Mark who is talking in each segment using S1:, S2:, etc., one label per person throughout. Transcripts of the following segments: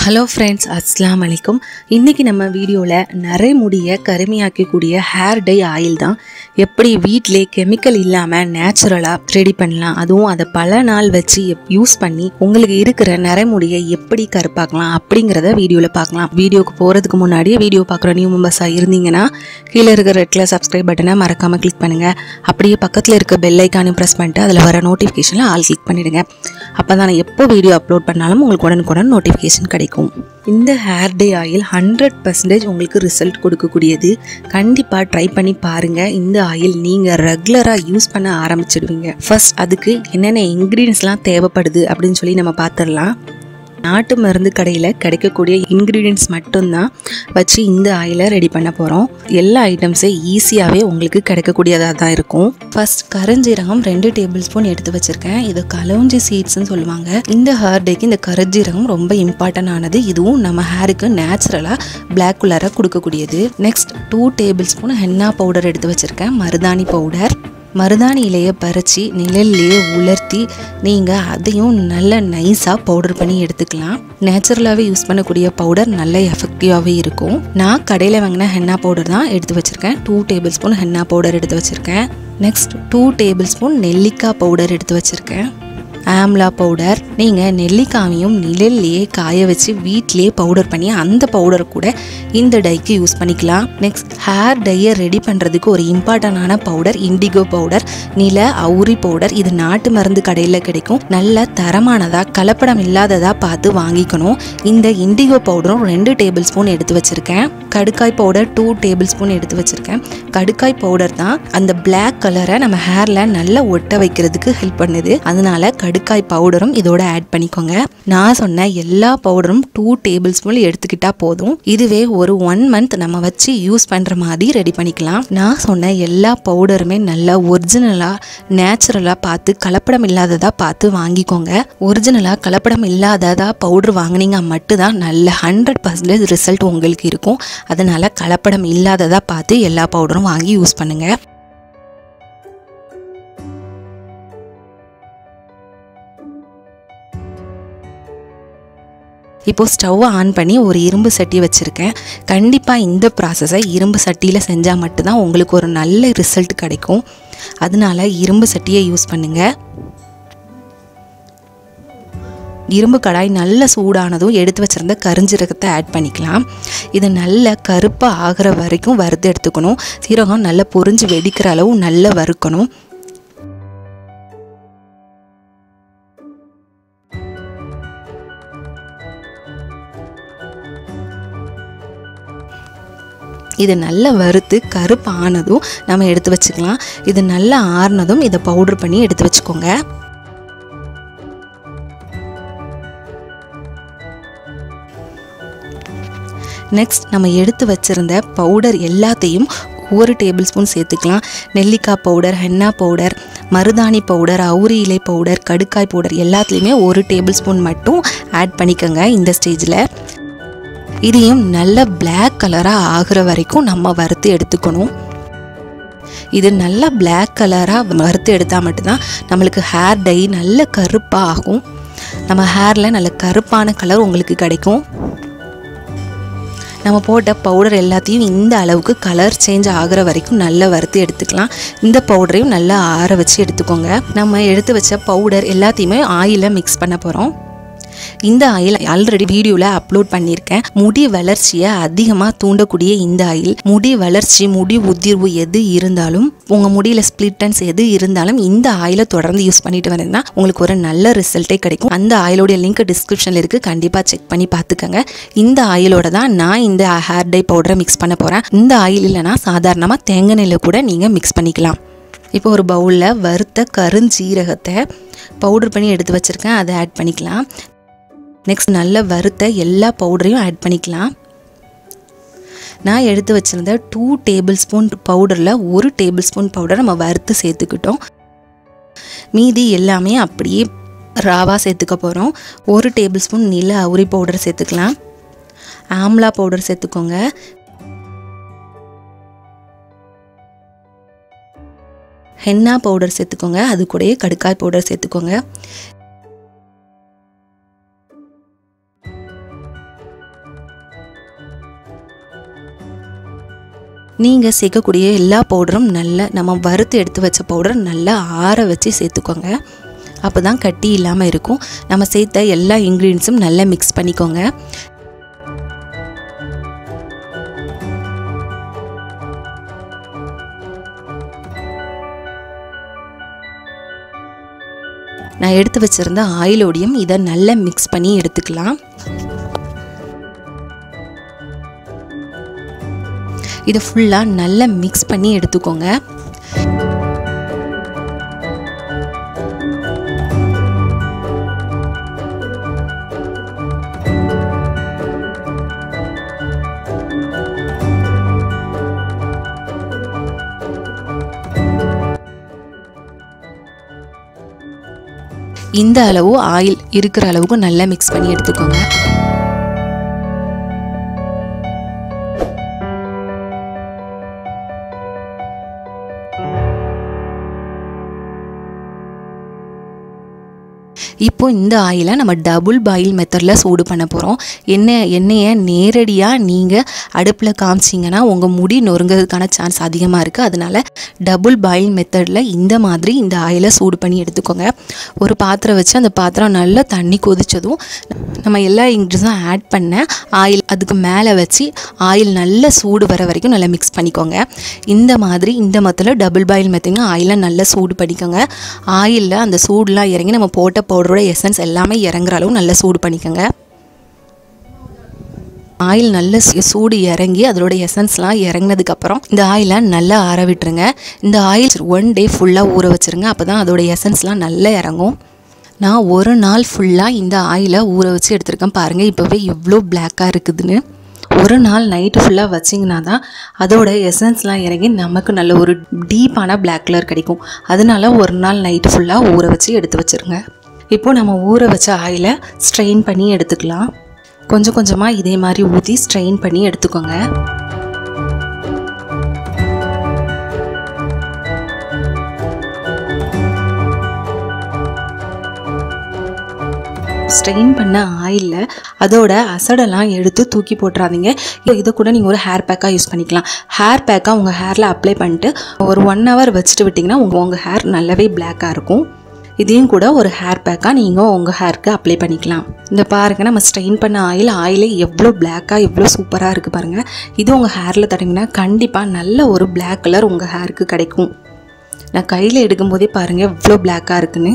S1: hello friends அஸ்லாம் வலைக்கும் இன்றைக்கி நம்ம வீடியோவில் நரைமுடியை கருமையாக்கக்கூடிய ஹேர் டை ஆயில் தான் எப்படி வீட்டிலே கெமிக்கல் இல்லாமல் நேச்சுரலாக ரெடி பண்ணலாம் அதுவும் அதை பல நாள் வச்சு யூஸ் பண்ணி உங்களுக்கு இருக்கிற நரைமுடியை எப்படி கருப்பாக்கலாம் அப்படிங்கிறத வீடியோவில் பார்க்கலாம் வீடியோக்கு போகிறதுக்கு முன்னாடியே வீடியோ பார்க்குற நியூ மெம்பர்ஸாக இருந்தீங்கன்னா கீழே இருக்கிற ரெட்டில் சப்ஸ்கிரைப் பட்டனை மறக்காமல் கிளிக் பண்ணுங்கள் அப்படியே பக்கத்தில் இருக்க பெல் ஐக்கானையும் ப்ரெஸ் பண்ணிட்டு அதில் வர நோட்டிஃபிகேஷனில் ஆல் கிளிக் பண்ணிடுங்க அப்போ தான் நான் எப்போ வீடியோ அப்லோட் பண்ணாலும் உங்களுக்கு உடனுக்குடன் நோட்டிஃபிகேஷன் கிடைக்கும் இந்த hair dye oil hundred percentage உங்களுக்கு ரிசல்ட் கொடுக்கக்கூடியது கண்டிப்பாக ட்ரை பண்ணி பாருங்கள் இந்த ஆயில் நீங்கள் ரெகுலராக யூஸ் பண்ண ஆரம்பிச்சிடுவீங்க ஃபர்ஸ்ட் அதுக்கு என்னென்ன இன்க்ரீடியன்ஸ்லாம் தேவைப்படுது அப்படின்னு சொல்லி நம்ம பார்த்துடலாம் நாட்டு மருந்து கடையில் கிடைக்கக்கூடிய இன்க்ரீடியன்ஸ் மட்டும்தான் வச்சு இந்த ஆயிலை ரெடி பண்ண போகிறோம் எல்லா ஐட்டம்ஸே ஈஸியாகவே உங்களுக்கு கிடைக்கக்கூடியதாக தான் இருக்கும் ஃபர்ஸ்ட் கருஞ்சீரகம் ரெண்டு டேபிள் ஸ்பூன் எடுத்து வச்சுருக்கேன் இது கலவுஞ்சி சீட்ஸ்னு சொல்லுவாங்க இந்த ஹேர் டேக்கு இந்த கருஞ்சீரகம் ரொம்ப இம்பார்ட்டன்ட் ஆனது இதுவும் நம்ம ஹேருக்கு நேச்சுரலாக பிளாக் கலராக கொடுக்கக்கூடியது next two tablespoon henna powder எடுத்து வச்சுருக்கேன் மருதாணி பவுடர் மருதாணி இலையை பறித்து நிழல்லையே உலர்த்தி நீங்கள் அதையும் நல்ல நைஸாக பவுடர் பண்ணி எடுத்துக்கலாம் நேச்சுரலாகவே யூஸ் பண்ணக்கூடிய பவுடர் நல்ல எஃபெக்டிவாகவே இருக்கும் நான் கடையில் வாங்கின ஹென்னா பவுடர் தான் எடுத்து வச்சுருக்கேன் two tablespoon henna powder எடுத்து வச்சுருக்கேன் நெக்ஸ்ட் டூ டேபிள் ஸ்பூன் நெல்லிக்காய் பவுடர் எடுத்து வச்சுருக்கேன் ஆம்லா பவுடர் நீங்கள் நெல்லிக்காவையும் நிழல்லையே காய வச்சு வீட்டிலேயே பவுடர் பண்ணி அந்த பவுடர் கூட இந்த டைக்கு யூஸ் பண்ணிக்கலாம் நெக்ஸ்ட் ஹேர் டையை ரெடி பண்ணுறதுக்கு ஒரு இம்பார்ட்டண்டான பவுடர் இண்டிகோ பவுடர் நில அவுரி பவுடர் இது நாட்டு மருந்து கடையில் கிடைக்கும் நல்ல தரமானதாக கலப்படம் இல்லாததாக பார்த்து வாங்கிக்கணும் இந்த இண்டிகோ பவுடரும் ரெண்டு டேபிள் ஸ்பூன் எடுத்து வச்சுருக்கேன் கடுக்காய் பவுடர் டூ டேபிள் ஸ்பூன் எடுத்து வச்சுருக்கேன் கடுக்காய் பவுடர் தான் அந்த பிளாக் கலரை நம்ம ஹேரில் நல்லா ஒட்ட வைக்கிறதுக்கு ஹெல்ப் பண்ணுது அதனால கடுக்காய் பவுடரும் இதோட ஆட் பண்ணிக்கோங்க நான் சொன்ன எல்லா பவுடரும் டூ டேபிள் ஸ்பூன் எடுத்துக்கிட்டா போதும் இதுவே ஒரு ஒன் மந்த் நம்ம வச்சு யூஸ் பண்ணுற மாதிரி ரெடி பண்ணிக்கலாம் நான் சொன்ன எல்லா பவுடருமே நல்லா ஒரிஜினலாக நேச்சுரலாக பார்த்து கலப்படம் இல்லாததாக பார்த்து வாங்கிக்கோங்க ஒரிஜினலாக கலப்படம் இல்லாததாக பவுடர் வாங்கினீங்க மட்டும்தான் நல்ல ஹண்ட்ரட் பர்சன்டேஜ் ரிசல்ட் உங்களுக்கு இருக்கும் அதனால் கலப்படம் இல்லாததாக பார்த்து எல்லா பவுடரும் வாங்கி யூஸ் பண்ணுங்கள் இப்போது ஸ்டவ்வை ஆன் பண்ணி ஒரு இரும்பு சட்டி வச்சுருக்கேன் கண்டிப்பாக இந்த ப்ராசஸை இரும்பு சட்டியில் செஞ்சால் மட்டும்தான் உங்களுக்கு ஒரு நல்ல ரிசல்ட் கிடைக்கும் அதனால இரும்பு சட்டியை யூஸ் பண்ணுங்கள் இரும்பு கடாய் நல்ல சூடானதும் எடுத்து வச்சுருந்த கரிஞ்சீரகத்தை ஆட் பண்ணிக்கலாம் இது நல்ல கருப்பாக ஆகிற வரைக்கும் வறுத்து எடுத்துக்கணும் சீரகம் நல்லா பொரிஞ்சு வெடிக்கிற அளவு நல்லா வறுக்கணும் இது நல்லா வறுத்து கருப்பு ஆனதும் நம்ம எடுத்து வச்சுக்கலாம் இது நல்லா ஆறுனதும் இதை பவுடர் பண்ணி எடுத்து வச்சுக்கோங்க நெக்ஸ்ட் நம்ம எடுத்து வச்சுருந்த பவுடர் எல்லாத்தையும் ஒரு டேபிள் ஸ்பூன் சேர்த்துக்கலாம் நெல்லிக்காய் பவுடர் ஹென்னா பவுடர் மருதாணி பவுடர் அவுரி இலை பவுடர் கடுக்காய் பவுடர் எல்லாத்துலேயுமே ஒரு டேபிள் ஸ்பூன் மட்டும் ஆட் பண்ணிக்கோங்க இந்த ஸ்டேஜில் இதையும் நல்ல பிளாக் கலராக ஆகிற வரைக்கும் நம்ம வறுத்து எடுத்துக்கணும் இது நல்ல பிளாக் கலராக வறுத்து எடுத்தால் மட்டும்தான் நம்மளுக்கு ஹேர் டை நல்ல கருப்பாக ஆகும் நம்ம ஹேரில் நல்ல கருப்பான கலர் உங்களுக்கு கிடைக்கும் நம்ம போட்ட பவுடர் எல்லாத்தையும் இந்த அளவுக்கு கலர் சேஞ்ச் ஆகிற வரைக்கும் நல்லா வறுத்து எடுத்துக்கலாம் இந்த பவுடரையும் நல்லா ஆற வச்சு எடுத்துக்கோங்க நம்ம எடுத்து வச்ச பவுடர் எல்லாத்தையுமே ஆயிலில் மிக்ஸ் பண்ண போகிறோம் இந்த ஆயில் ஆல்ரெடி வீடியோவில் அப்லோட் பண்ணியிருக்கேன் முடி வளர்ச்சியை அதிகமாக தூண்டக்கூடிய இந்த ஆயில் முடி வளர்ச்சி முடி உதிர்வு எது இருந்தாலும் உங்கள் முடியில் ஸ்பிளிட்டன்ஸ் எது இருந்தாலும் இந்த ஆயிலை தொடர்ந்து யூஸ் பண்ணிட்டு வரீங்கன்னா உங்களுக்கு ஒரு நல்ல ரிசல்ட்டே கிடைக்கும் அந்த ஆயிலோடைய லிங்க் டிஸ்கிரிப்ஷனில் இருக்குது கண்டிப்பாக செக் பண்ணி பார்த்துக்கோங்க இந்த ஆயிலோட தான் நான் இந்த ஹேர் டை பவுடரை மிக்ஸ் பண்ண போகிறேன் இந்த ஆயில் இல்லைனா சாதாரணமாக தேங்காய் நெல்லை கூட நீங்கள் மிக்ஸ் பண்ணிக்கலாம் இப்போ ஒரு பவுலில் வறுத்த கருஞ்சீரகத்தை பவுடர் பண்ணி எடுத்து வச்சுருக்கேன் அதை ஆட் பண்ணிக்கலாம் நெக்ஸ்ட் நல்ல வறுத்த எல்லா பவுடரையும் ஆட் பண்ணிக்கலாம் நான் எடுத்து வச்சுருந்த டூ டேபிள் ஸ்பூன் பவுடரில் ஒரு டேபிள் ஸ்பூன் பவுடர் நம்ம வறுத்து சேர்த்துக்கிட்டோம் மீதி எல்லாமே அப்படியே ராவாக சேர்த்துக்க போகிறோம் ஒரு டேபிள் ஸ்பூன் நில அவுரி பவுடர் சேர்த்துக்கலாம் ஆம்லா பவுடர் சேர்த்துக்கோங்க ஹென்னா பவுடர் சேர்த்துக்கோங்க அது கூடயே கடுக்காய் பவுடர் சேர்த்துக்கோங்க நீங்கள் சேர்க்கக்கூடிய எல்லா பவுடரும் நல்லா நம்ம வறுத்து எடுத்து வச்ச பவுடர் நல்லா ஆற வச்சு சேர்த்துக்கோங்க அப்போ தான் கட்டி இல்லாமல் இருக்கும் நம்ம சேர்த்த எல்லா இன்க்ரீடியன்ஸும் நல்லா மிக்ஸ் பண்ணிக்கோங்க நான் எடுத்து வச்சுருந்த ஆயிலோடையும் இதை நல்லா மிக்ஸ் பண்ணி எடுத்துக்கலாம் இதை ஃபுல்லாக நல்லா மிக்ஸ் பண்ணி எடுத்துக்கோங்க இந்த அளவு ஆயில் இருக்கிற அளவுக்கு நல்லா மிக்ஸ் பண்ணி எடுத்துக்கோங்க இப்போ இந்த ஆயிலை நம்ம டபுள் பாயில் மெத்தடில் சூடு பண்ண போகிறோம் எண்ணெய் எண்ணெயை நேரடியாக நீங்கள் அடுப்பில் காமிச்சிங்கன்னா உங்கள் முடி நொறுங்கிறதுக்கான சான்ஸ் அதிகமாக இருக்குது அதனால் டபுள் பாயில் மெத்தடில் இந்த மாதிரி இந்த ஆயிலை சூடு பண்ணி எடுத்துக்கோங்க ஒரு பாத்திரம் வச்சு அந்த பாத்திரம் நல்லா தண்ணி கொதிச்சதும் நம்ம எல்லா இன்க்ரீடியன்ஸும் ஆட் பண்ண ஆயில் அதுக்கு மேலே வச்சு ஆயில் நல்லா சூடு வர வரைக்கும் நல்லா மிக்ஸ் பண்ணிக்கோங்க இந்த மாதிரி இந்த மத்தில் டபுள் பாயில் மெத்திங்கன்னா ஆயிலை நல்லா சூடு பண்ணிக்கோங்க ஆயிலில் அந்த சூடுலாம் இறங்கி நம்ம போட்ட பவுடரோட எசன்ஸ் எல்லாமே இறங்குற அளவு நல்லா சூடு பண்ணிக்கோங்க ஆயில் நல்ல சூடு இறங்கி அதோட எசன்ஸ்லாம் இறங்கினதுக்கப்புறம் இந்த ஆயிலை நல்லா ஆற விட்டுருங்க இந்த ஆயில் ஒன் டே ஃபுல்லாக ஊற வச்சுருங்க அப்போ தான் அதோட எசன்ஸ்லாம் நல்லா இறங்கும் நான் ஒரு நாள் ஃபுல்லாக இந்த ஆயிலை ஊற வச்சு எடுத்திருக்கேன் பாருங்கள் இப்போவே எவ்வளோ பிளாக்காக இருக்குதுன்னு ஒரு நாள் நைட்டு ஃபுல்லாக வச்சிங்கன்னா தான் அதோட எசன்ஸ்லாம் இறங்கி நமக்கு நல்ல ஒரு டீப்பான பிளாக் கலர் கிடைக்கும் அதனால ஒரு நாள் நைட்டு ஃபுல்லாக ஊற வச்சு எடுத்து வச்சுருங்க இப்போது நம்ம ஊற வச்ச ஆயிலை ஸ்ட்ரெயின் பண்ணி எடுத்துக்கலாம் கொஞ்சம் கொஞ்சமாக இதே மாதிரி ஊற்றி ஸ்ட்ரெயின் பண்ணி எடுத்துக்கோங்க ஸ்ட்ரெயின் பண்ண ஆயிலில் அதோட அசடெல்லாம் எடுத்து தூக்கி போட்டுறாதீங்க இதை கூட நீங்கள் ஒரு ஹேர் பேக்காக யூஸ் பண்ணிக்கலாம் ஹேர் பேக்காக உங்கள் ஹேரில் அப்ளை பண்ணிட்டு ஒரு ஒன் ஹவர் வச்சுட்டு விட்டிங்கன்னா உங்கள் உங்கள் ஹேர் நல்லாவே பிளாக்காக இருக்கும் இதையும் கூட ஒரு ஹேர் பேக்காக நீங்கள் உங்கள் ஹேருக்கு அப்ளை பண்ணிக்கலாம் இந்த பாருங்கள் நம்ம ஸ்ட்ரெயின் பண்ண ஆயில் ஆயிலே எவ்வளோ பிளாக்காக எவ்வளோ சூப்பராக இருக்குது பாருங்கள் இது உங்கள் ஹேரில் தடவிங்கன்னா கண்டிப்பாக நல்ல ஒரு பிளாக் கலர் உங்கள் ஹேருக்கு கிடைக்கும் நான் கையில் எடுக்கும்போதே பாருங்கள் எவ்வளோ பிளாக்காக இருக்குன்னு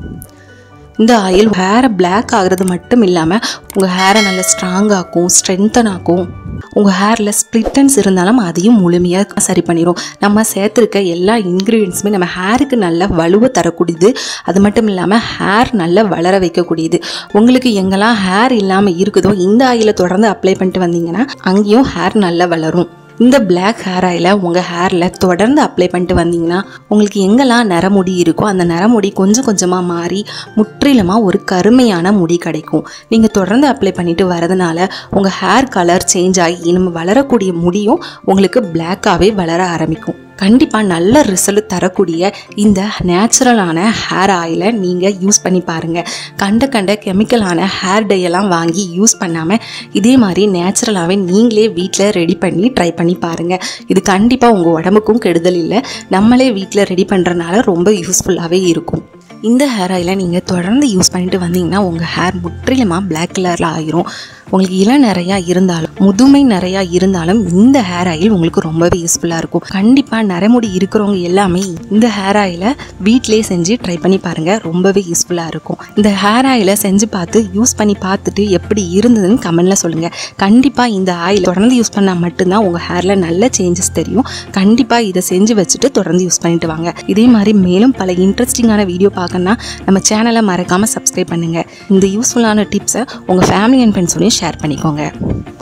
S1: இந்த ஆயில் ஹேரை பிளாக் ஆகிறது மட்டும் இல்லாமல் உங்கள் ஹேரை நல்லா ஸ்ட்ராங் ஆக்கும் ஸ்ட்ரென்தன் ஆக்கும் உங்கள் ஹேரில் ஸ்ப்ளிட்டன்ஸ் இருந்தாலும் அதையும் முழுமையாக சரி பண்ணிடும் நம்ம சேர்த்துருக்க எல்லா இன்க்ரீடியன்ஸுமே நம்ம ஹேருக்கு நல்ல வலுவை தரக்கூடியது அது மட்டும் இல்லாமல் ஹேர் நல்லா வளர வைக்கக்கூடியது உங்களுக்கு எங்கெல்லாம் ஹேர் இல்லாமல் இருக்குதோ இந்த ஆயிலை தொடர்ந்து அப்ளை பண்ணிட்டு வந்தீங்கன்னா அங்கேயும் ஹேர் நல்லா வளரும் இந்த பிளாக் ஹேர் ஆயிலை உங்கள் ஹேரில் தொடர்ந்து அப்ளை பண்ணிட்டு வந்தீங்கன்னா உங்களுக்கு எங்கெல்லாம் நரமுடி இருக்கோ அந்த நரமுடி கொஞ்சம் கொஞ்சமாக மாறி முற்றிலுமாக ஒரு கருமையான முடி கிடைக்கும் நீங்கள் தொடர்ந்து அப்ளை பண்ணிட்டு வரதுனால உங்கள் ஹேர் கலர் சேஞ்ச் ஆகி நம்ம வளரக்கூடிய முடியும் உங்களுக்கு பிளாக்காகவே வளர ஆரம்பிக்கும் கண்டிப்பாக நல்ல ரிசல்ட் தரக்கூடிய இந்த நேச்சுரலான ஹேர் ஆயிலை நீங்கள் யூஸ் பண்ணி பாருங்கள் கண்ட கண்ட கெமிக்கலான ஹேர் டையெல்லாம் வாங்கி யூஸ் பண்ணாமல் இதே மாதிரி நேச்சுரலாகவே நீங்களே வீட்டில் ரெடி பண்ணி ட்ரை பண்ணி பாருங்கள் இது கண்டிப்பாக உங்கள் உடம்புக்கும் கெடுதல் இல்லை நம்மளே வீட்டில் ரெடி பண்ணுறனால ரொம்ப யூஸ்ஃபுல்லாகவே இருக்கும் இந்த ஹேர் ஆயிலை நீங்கள் தொடர்ந்து யூஸ் பண்ணிட்டு வந்தீங்கன்னா உங்கள் ஹேர் முற்றிலுமாக பிளாக் கலரில் ஆயிரும் உங்களுக்கு இளம் நிறையா இருந்தாலும் முதுமை நிறையா இருந்தாலும் இந்த ஹேர் ஆயில் உங்களுக்கு ரொம்பவே யூஸ்ஃபுல்லாக இருக்கும் கண்டிப்பாக நரைமுடி இருக்கிறவங்க எல்லாமே இந்த ஹேர் ஆயிலை வீட்டிலே செஞ்சு ட்ரை பண்ணி பாருங்கள் ரொம்பவே யூஸ்ஃபுல்லாக இருக்கும் இந்த ஹேர் ஆயிலை செஞ்சு பார்த்து யூஸ் பண்ணி பார்த்துட்டு எப்படி இருந்ததுன்னு கமெண்டில் சொல்லுங்கள் கண்டிப்பாக இந்த ஆயில் தொடர்ந்து யூஸ் பண்ணால் மட்டும்தான் உங்கள் ஹேரில் நல்ல சேஞ்சஸ் தெரியும் கண்டிப்பாக இதை செஞ்சு வச்சுட்டு தொடர்ந்து யூஸ் பண்ணிட்டு வாங்க இதே மாதிரி மேலும் பல இன்ட்ரெஸ்டிங்கான வீடியோ பார்க்கணுன்னா நம்ம சேனலை மறக்காமல் சப்ஸ்கிரைப் பண்ணுங்கள் இந்த யூஸ்ஃபுல்லான டிப்ஸை உங்கள் ஃபேமிலி அண்ட் ஃப்ரெண்ட்ஸோடையும் ஷேர் பண்ணிக்கோங்க